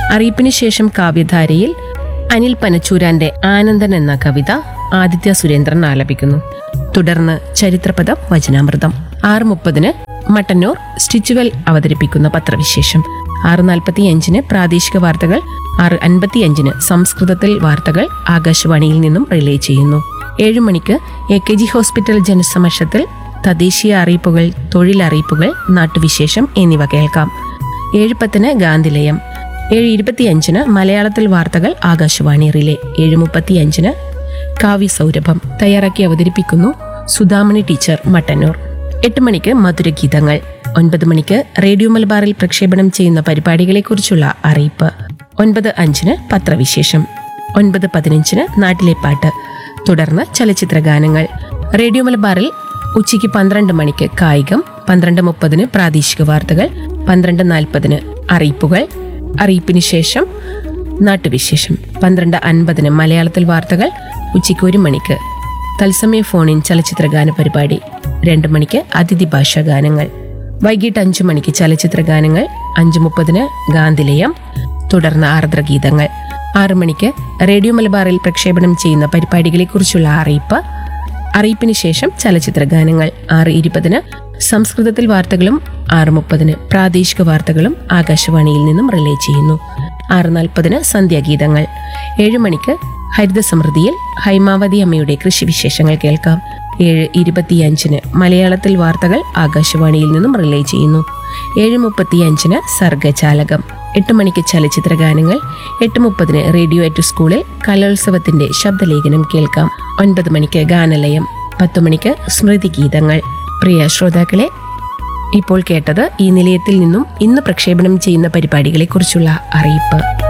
അറിയിപ്പിന് ശേഷം കാവ്യധാരയിൽ അനിൽ പനച്ചൂരാന്റെ ആനന്ദൻ എന്ന കവിത ആദിത്യ സുരേന്ദ്രൻ ആലപിക്കുന്നു തുടർന്ന് ചരിത്രപദം വചനാമൃതം ആറ് മുപ്പതിന് മട്ടന്നൂർ സ്റ്റിച്ചുവൽ അവതരിപ്പിക്കുന്ന പത്രവിശേഷം ആറ് നാൽപ്പത്തിയഞ്ചിന് പ്രാദേശിക വാർത്തകൾ ആറ് അൻപത്തിയഞ്ചിന് സംസ്കൃതത്തിൽ വാർത്തകൾ ആകാശവാണിയിൽ നിന്നും റിലേ ചെയ്യുന്നു ഏഴു മണിക്ക് എ കെ ജി ഹോസ്പിറ്റൽ ജനസമക്ഷത്തിൽ തദ്ദേശീയ അറിയിപ്പുകൾ തൊഴിലറിയിപ്പുകൾ നാട്ടുവിശേഷം എന്നിവ കേൾക്കാം ഏഴ് പത്തിന് ഗാന്ധിലയം ഏഴ് ഇരുപത്തിയഞ്ചിന് മലയാളത്തിൽ വാർത്തകൾ ആകാശവാണി റിലേ ഏഴ് മുപ്പത്തിയഞ്ചിന് കാവ്യ സൗരഭം തയ്യാറാക്കി അവതരിപ്പിക്കുന്നു സുധാമണി ടീച്ചർ മട്ടന്നൂർ എട്ട് മണിക്ക് മധുരഗീതങ്ങൾ ഒൻപത് മണിക്ക് റേഡിയോ മലബാറിൽ പ്രക്ഷേപണം ചെയ്യുന്ന പരിപാടികളെക്കുറിച്ചുള്ള അറിയിപ്പ് ഒൻപത് അഞ്ചിന് പത്രവിശേഷം ഒൻപത് പതിനഞ്ചിന് നാട്ടിലെ പാട്ട് തുടർന്ന് ചലച്ചിത്ര ഗാനങ്ങൾ റേഡിയോ മലബാറിൽ ഉച്ചയ്ക്ക് പന്ത്രണ്ട് മണിക്ക് കായികം പന്ത്രണ്ട് മുപ്പതിന് പ്രാദേശിക വാർത്തകൾ പന്ത്രണ്ട് നാൽപ്പതിന് അറിയിപ്പുകൾ അറിയിപ്പിന് ശേഷം നാട്ടുവിശേഷം പന്ത്രണ്ട് അൻപതിന് മലയാളത്തിൽ വാർത്തകൾ ഉച്ചയ്ക്ക് ഒരു മണിക്ക് തത്സമയ ഫോണിൻ ചലച്ചിത്ര ഗാന പരിപാടി രണ്ട് മണിക്ക് അതിഥി ഭാഷാ ഗാനങ്ങൾ വൈകിട്ട് അഞ്ചു മണിക്ക് ചലച്ചിത്ര ഗാനങ്ങൾ അഞ്ചു മുപ്പതിന് ഗാന്ധിലയം തുടർന്ന് ആർദ്രഗീതങ്ങൾ ആറു മണിക്ക് റേഡിയോ മലബാറിൽ പ്രക്ഷേപണം ചെയ്യുന്ന പരിപാടികളെക്കുറിച്ചുള്ള അറിയിപ്പ് അറിയിപ്പിന് ശേഷം ചലച്ചിത്ര ഗാനങ്ങൾ ആറ് ഇരുപതിന് സംസ്കൃതത്തിൽ വാർത്തകളും ആറ് മുപ്പതിന് പ്രാദേശിക വാർത്തകളും ആകാശവാണിയിൽ നിന്നും റിലേ ചെയ്യുന്നു ആറ് നാൽപ്പതിന് സന്ധ്യാഗീതങ്ങൾ ഏഴ് മണിക്ക് ഹരിത സമൃദ്ധിയിൽ ഹൈമാവതി അമ്മയുടെ കൃഷിവിശേഷങ്ങൾ കേൾക്കാം ഏഴ് ഇരുപത്തിയഞ്ചിന് മലയാളത്തിൽ വാർത്തകൾ ആകാശവാണിയിൽ നിന്നും റിലേ ചെയ്യുന്നു ഏഴ് മുപ്പത്തിയഞ്ചിന് സർഗചാലകം എട്ട് മണിക്ക് ചലച്ചിത്ര ഗാനങ്ങൾ എട്ട് മുപ്പതിന് റേഡിയോ അറ്റ് സ്കൂളിൽ കലോത്സവത്തിന്റെ ശബ്ദലേഖനം കേൾക്കാം ഒൻപത് മണിക്ക് ഗാനലയം പത്ത് മണിക്ക് സ്മൃതി ഗീതങ്ങൾ പ്രിയ ശ്രോതാക്കളെ ഇപ്പോൾ കേട്ടത് ഈ നിലയത്തിൽ നിന്നും ഇന്ന് പ്രക്ഷേപണം ചെയ്യുന്ന പരിപാടികളെക്കുറിച്ചുള്ള അറിയിപ്പ്